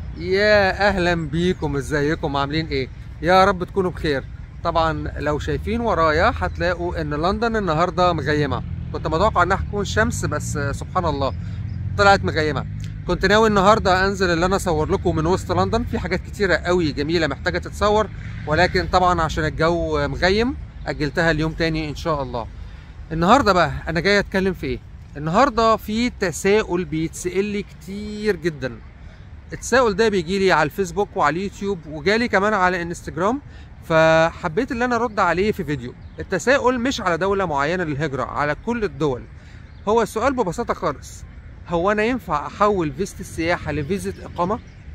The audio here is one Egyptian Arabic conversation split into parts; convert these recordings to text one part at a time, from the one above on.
يا اهلا بيكم ازيكم عاملين ايه يا رب تكونوا بخير طبعا لو شايفين ورايا هتلاقوا ان لندن النهارده مغيمه كنت متوقع انها تكون شمس بس سبحان الله طلعت مغيمه كنت ناوي النهارده انزل اللي انا اصور لكم من وسط لندن في حاجات كتيره قوي جميله محتاجه تتصور ولكن طبعا عشان الجو مغيم اجلتها اليوم تاني ان شاء الله النهارده بقى انا جاي اتكلم في ايه النهارده في تساؤل بيتسال لي كتير جدا التساؤل ده بيجي لي على الفيسبوك وعلى اليوتيوب وجالي كمان على انستجرام فحبيت ان انا ارد عليه في فيديو التساؤل مش على دولة معينة للهجرة على كل الدول هو السؤال ببساطة خالص هو انا ينفع احول فيزة السياحة لفيزة اقامة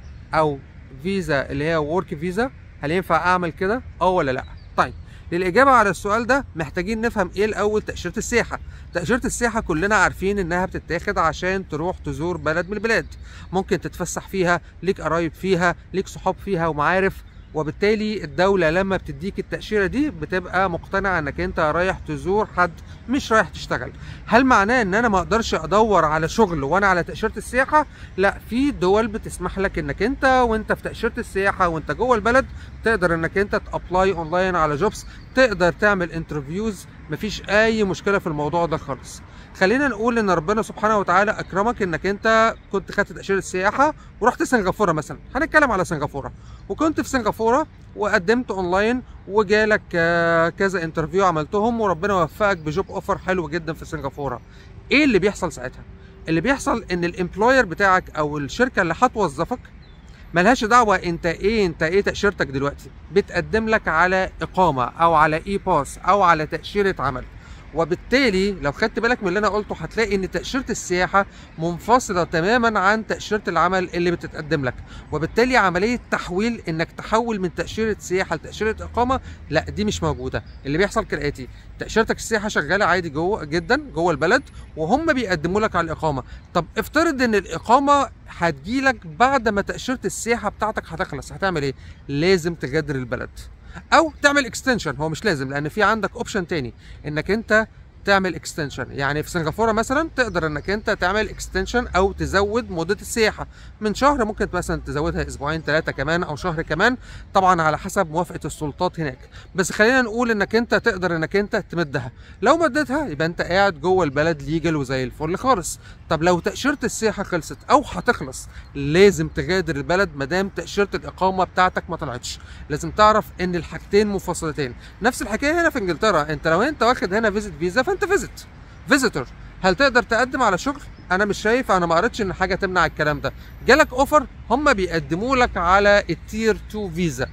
او فيزا اللي هي ورك فيزا هل ينفع اعمل كده اه ولا لا طيب للإجابة على السؤال ده محتاجين نفهم إيه الأول تأشيرة السياحة تأشيرة السياحة كلنا عارفين إنها بتتاخد عشان تروح تزور بلد من البلاد ممكن تتفسح فيها ليك قرايب فيها ليك صحاب فيها ومعارف وبالتالي الدولة لما بتديك التأشيرة دي بتبقى مقتنع انك انت رايح تزور حد مش رايح تشتغل هل معناه ان انا ما اقدرش ادور على شغل وانا على تأشيرة السياحة لا في دول بتسمح لك انك انت وانت في تأشيرة السياحة وانت جوه البلد تقدر انك انت تابلاي اونلاين على جوبس تقدر تعمل انترفيوز مفيش اي مشكلة في الموضوع ده خالص خلينا نقول ان ربنا سبحانه وتعالى اكرمك انك انت كنت خدت تاشيره السياحه ورحت سنغافوره مثلا هنتكلم على سنغافوره وكنت في سنغافوره وقدمت اونلاين وجالك كذا انترفيو عملتهم وربنا وفقك بجوب اوفر حلو جدا في سنغافوره ايه اللي بيحصل ساعتها اللي بيحصل ان الامبلوير بتاعك او الشركه اللي هتوظفك ملهاش دعوة انت ايه انت ايه تأشيرتك دلوقتي بتقدم لك على اقامة او على اي باس او على تأشيرة عمل وبالتالي لو خدت بالك من اللي انا قلته هتلاقي ان تاشيره السياحه منفصله تماما عن تاشيره العمل اللي بتتقدم لك وبالتالي عمليه تحويل انك تحول من تاشيره سياحه لتاشيره اقامه لا دي مش موجوده اللي بيحصل كالاتي تاشيرتك السياحه شغاله عادي جوه جدا جوه البلد وهم بيقدموا لك على الاقامه طب افترض ان الاقامه هتجيلك بعد ما تاشيره السياحه بتاعتك هتخلص هتعمل ايه لازم تغادر البلد او تعمل اكستنشن هو مش لازم لان في عندك اوبشن تاني انك انت تعمل اكستنشن يعني في سنغافوره مثلا تقدر انك انت تعمل اكستنشن او تزود مده السياحه من شهر ممكن مثلا تزودها اسبوعين ثلاثه كمان او شهر كمان طبعا على حسب موافقه السلطات هناك بس خلينا نقول انك انت تقدر انك انت تمدها لو مدتها يبقى انت قاعد جوه البلد ليجل وزي الفل خالص طب لو تاشيره السياحه خلصت او هتخلص لازم تغادر البلد ما دام تاشيره الاقامه بتاعتك ما طلعتش لازم تعرف ان الحاجتين منفصلتين نفس الحكايه هنا في انجلترا انت لو انت واخد هنا فيزيت فيزا فانت فيزيت فيزيتور هل تقدر تقدم على شغل انا مش شايف انا ما قريتش ان حاجه تمنع الكلام ده جالك اوفر هم بيقدموا لك على التير 2 فيزا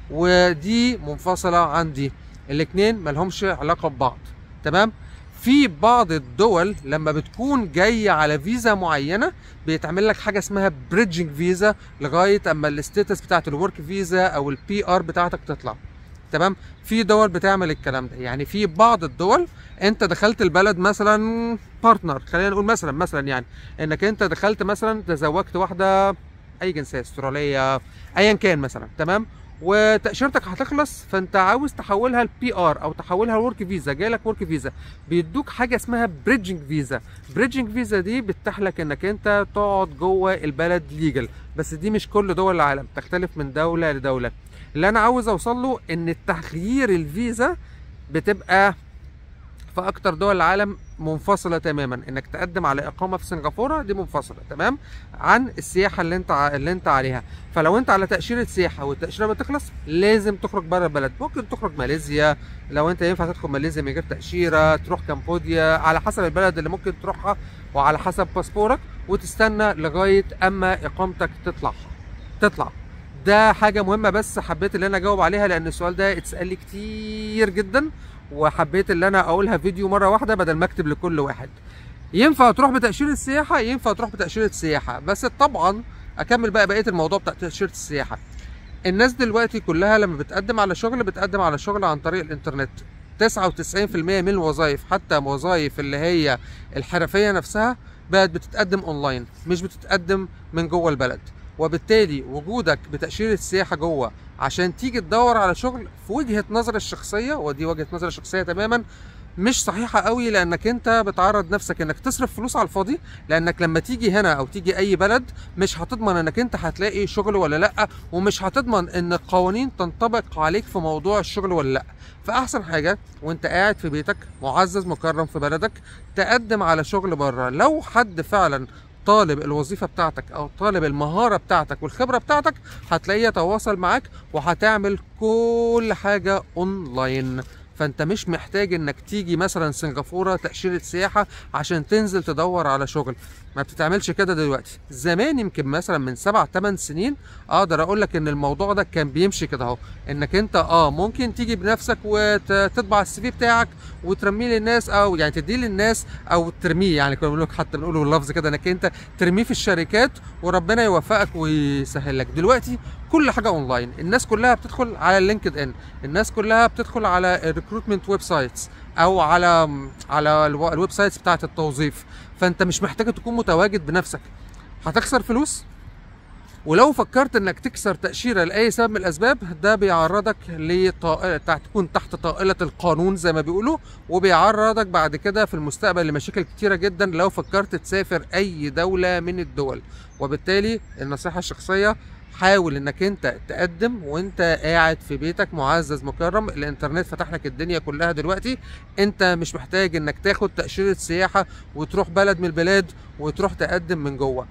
ودي منفصله عن دي الاثنين مالهمش علاقه ببعض تمام في بعض الدول لما بتكون جايه على فيزا معينه بيتعمل لك حاجه اسمها بريدجنج فيزا لغايه اما الستيتس بتاعت الورك فيزا او البي ار بتاعتك تطلع تمام في دول بتعمل الكلام ده يعني في بعض الدول انت دخلت البلد مثلا بارتنر خلينا نقول مثلا مثلا يعني انك انت دخلت مثلا تزوجت واحده اي جنسيه استراليه ايا كان مثلا تمام وتاشيرتك هتخلص فانت عاوز تحولها البي ار او تحولها الورك فيزا جاي لك ورك فيزا بيدوك حاجه اسمها بريدجنج فيزا بريدجنج فيزا دي بتتيح لك انك انت تقعد جوه البلد ليجل بس دي مش كل دول العالم تختلف من دوله لدوله اللي انا عاوز اوصل له ان تغيير الفيزا بتبقى في اكتر دول العالم منفصله تماما انك تقدم على اقامه في سنغافوره دي منفصله تمام عن السياحه اللي انت اللي انت عليها فلو انت على تاشيره سياحه والتاشيره بتخلص لازم تخرج بره البلد ممكن تخرج ماليزيا لو انت ينفع تدخل ماليزيا من غير تاشيره تروح كمبوديا على حسب البلد اللي ممكن تروحها وعلى حسب باسبورك وتستنى لغايه اما اقامتك تطلع تطلع ده حاجه مهمه بس حبيت ان انا اجاوب عليها لان السؤال ده اتسال لي كتير جدا وحبيت ان انا اقولها فيديو مره واحده بدل ما اكتب لكل واحد ينفع تروح بتاشيره السياحه ينفع تروح بتاشيره السياحه بس طبعا اكمل بقى بقيه الموضوع بتاع تاشيره السياحه الناس دلوقتي كلها لما بتقدم على شغل بتقدم على شغل عن طريق الانترنت 99% من الوظائف حتى وظائف اللي هي الحرفيه نفسها بقت بتتقدم اونلاين مش بتتقدم من جوه البلد وبالتالي وجودك بتأشيرة سياحة جوه عشان تيجي تدور على شغل في وجهة نظر الشخصية ودي وجهة نظر الشخصية تماما مش صحيحه قوي لانك انت بتعرض نفسك انك تصرف فلوس على الفاضي لانك لما تيجي هنا او تيجي اي بلد مش هتضمن انك انت هتلاقي شغل ولا لا ومش هتضمن ان القوانين تنطبق عليك في موضوع الشغل ولا لا فاحسن حاجه وانت قاعد في بيتك معزز مكرم في بلدك تقدم على شغل بره لو حد فعلا طالب الوظيفة بتاعتك أو طالب المهارة بتاعتك والخبرة بتاعتك هتلاقيه يتواصل معاك وهتعمل كل حاجة أونلاين فانت مش محتاج انك تيجي مثلا سنغافوره تاشيره سياحه عشان تنزل تدور على شغل ما بتتعملش كده دلوقتي زمان يمكن مثلا من سبع ثمان سنين اقدر اقول لك ان الموضوع ده كان بيمشي كده اهو انك انت اه ممكن تيجي بنفسك وتطبع السي في بتاعك وترميه للناس او يعني تديه للناس او ترميه يعني كنا بنقول حتى بنقوله اللفظ كده انك انت ترميه في الشركات وربنا يوفقك ويسهل لك دلوقتي كل حاجه اونلاين الناس كلها بتدخل على اللينكد ان الناس كلها بتدخل على الريكروتمنت ويب سايتس او على على الويب سايتس بتاعه التوظيف فانت مش محتاج تكون متواجد بنفسك هتخسر فلوس ولو فكرت انك تكسر تاشيره لاي سبب من الاسباب ده بيعرضك لطائله تكون تحت طائله القانون زي ما بيقولوا وبيعرضك بعد كده في المستقبل لمشاكل كتيره جدا لو فكرت تسافر اي دوله من الدول وبالتالي النصيحه الشخصيه حاول انك انت تقدم وانت قاعد في بيتك معزز مكرم الانترنت فتح لك الدنيا كلها دلوقتي انت مش محتاج انك تاخد تاشيره سياحه وتروح بلد من البلاد وتروح تقدم من جوه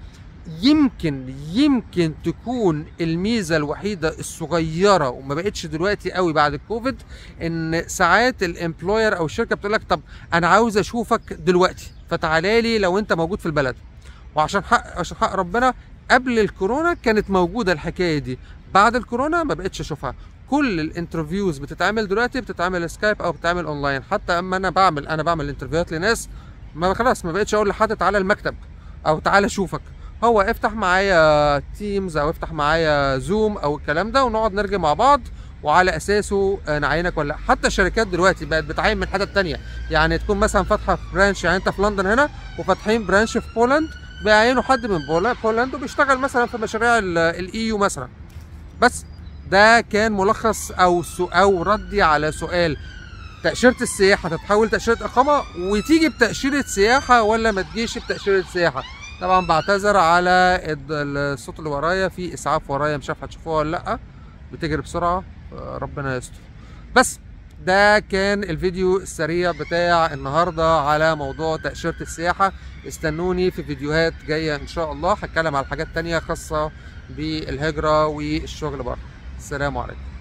يمكن يمكن تكون الميزه الوحيده الصغيره وما بقتش دلوقتي قوي بعد الكوفيد ان ساعات الامبلوير او الشركه بتقول لك طب انا عاوز اشوفك دلوقتي فتعالى لي لو انت موجود في البلد وعشان حق عشان حق ربنا قبل الكورونا كانت موجوده الحكايه دي بعد الكورونا ما بقتش اشوفها كل الانترفيوز بتتعمل دلوقتي بتتعمل سكايب او بتتعمل اونلاين حتى اما انا بعمل انا بعمل انترفيوهات لناس ما خلاص ما بقتش اقول لحد تعالى المكتب او تعالى اشوفك هو افتح معايا تيمز او افتح معايا زوم او الكلام ده ونقعد نرجع مع بعض وعلى اساسه نعينك ولا حتى الشركات دلوقتي بقت بتعين من حتت تانية يعني تكون مثلا فاتحه برانش يعني انت في لندن هنا وفاتحين برانش في بولند بيعينوا حد من بولند وبيشتغل مثلا في مشاريع الاي مثلا بس ده كان ملخص او او ردي على سؤال تأشيرة السياحة تتحول تأشيرة إقامة وتيجي بتأشيرة سياحة ولا ما تجيش بتأشيرة سياحة طبعا بعتذر على الصوت اللي ورايا في إسعاف ورايا مش عارف هتشوفوها ولا لأ بتجري بسرعة ربنا يستر بس ده كان الفيديو السريع بتاع النهاردة على موضوع تأشيرة السياحة استنوني في فيديوهات جاية إن شاء الله هتكلم على حاجات تانية خاصة بالهجرة والشغل بره السلام عليكم